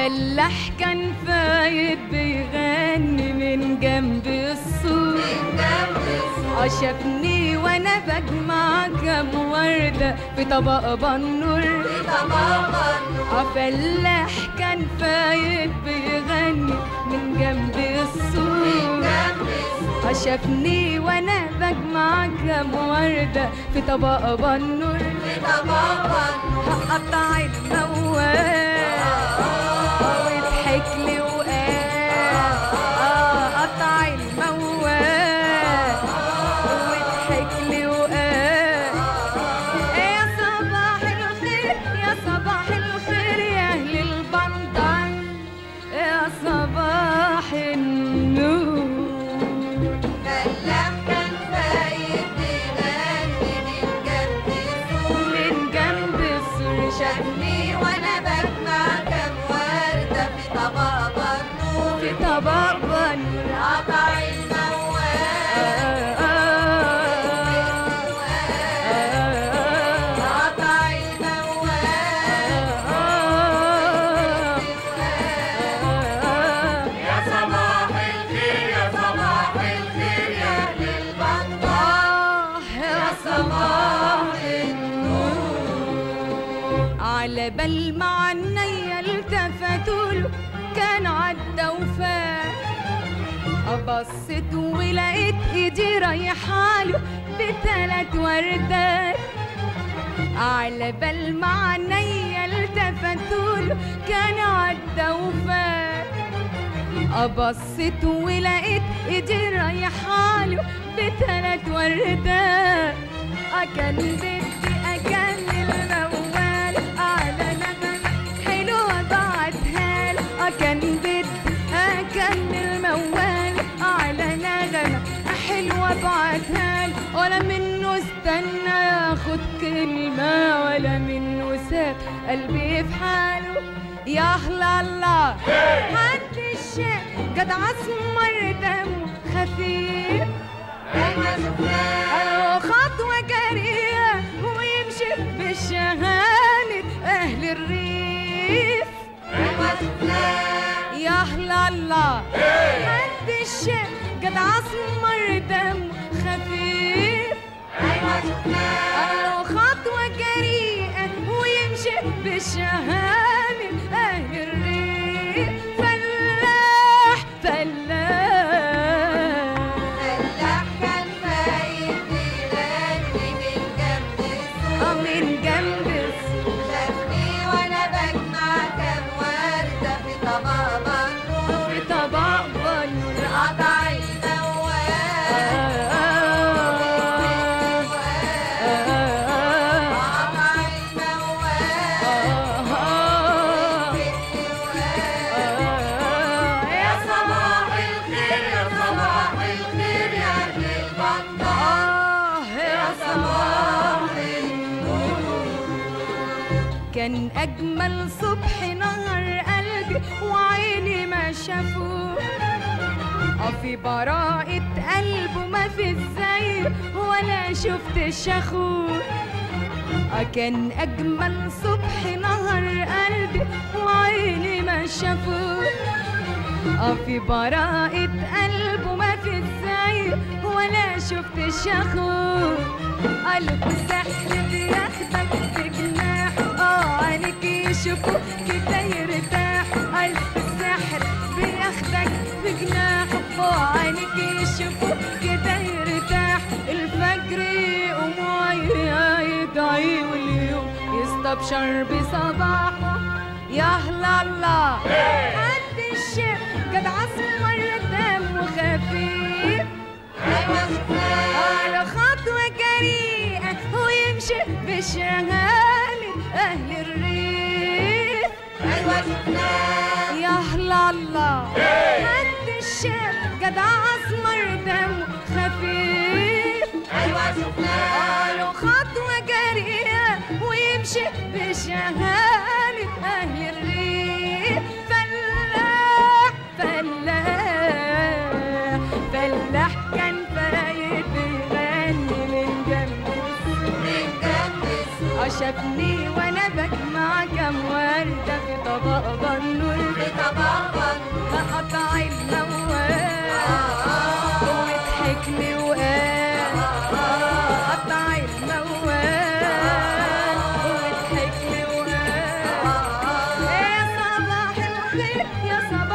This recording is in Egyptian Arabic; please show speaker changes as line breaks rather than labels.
فلاح كان فايت بيغني من جنب السور شافني وانا بجمع كام وردة في طبق بنور فلاح كان فايت بيغني من جنب السور شافني وانا بجمع كام وردة في طبق بنور قطع الموال وضحك لي وقال آه قطع الموال وضحك لي وقال يا صباح الخير يا صباح الخير يا اهل البندر يا صباح النور من جنب السور شافني
وانا بجمع كم وردة في طبق النور
في طبق بنور
قطع الموال قطع الموال
يا صباح الخير يا صباح الخير يا أهل
آه يا صباح على بال ما عينيا التفتوا له كان عدى وفات بصيت ولقيت ايدي رايحه له بتلات وردات على بال ما عينيا التفتوا له كان عدى وفات بصيت ولقيت ايدي رايحه له بتلات وردات كان بدي اكمل موال على نغمة حلوة بعتها له كان بدي اكمل موال على نغمة حلوة بعتها له ولا منه استنى ياخد كلمة ولا منه ساب قلبي في حاله يا أهلا الله حد الشيء جدع اسمر دمه خفيف أيوة خطوة جريئة ويمشي بشهامة أهل الريف يا أهلا الله حد الشيء جدع اسمر دمه خفيف أيوة خطوة جريئة ويمشي بشهامة أهل الريف فلاح فلاح
فلاح كان فايت بيغني من جنب السور
آه من جنب السور
شافني وانا بجمع كم وردة في طبق النور
في طبق بنور
قطع الموال قطع الموال
يا
صباح الخير يا صباح الخير يا أهل البندر
آه يا صباح كان أجمل صبح نهر قلبي وعيني ما شافوه آه في براءة قلبه ما في ازاي ولا شفت شخوه آه كان أجمل صبح نهر قلبي وعيني ما شافوه آه في براءة قلبه ما في ازاي ولا شفت شخوه قلب السحر بياخدك في جناحه اه عينيك يشوفوا كده يرتاح قلب السحر بياخدك في جناحه اه عينيك يشوفوا كده يرتاح الفجر يقوم ويا يدعي واليوم يستبشر بصباحه يا أهلا الله قد الشيء قد عصمر دم خفيف على خطوة جريئة ويمشي بشهامة أهل الريف يا أهلا الله قد الشيء قد عصمر دم خفيف على خطوة جريئة ويمشي بشهامة أهل الريف فلاح فلاح فلاح كان فايت بيغني من جنب السور شافني وانا بجمع كام وردة في طبق بنور
في طبق بنور
قطع الموال وضحك لي وقال قطع الموال وضحك لي وقال يا صباح الخير يا صباح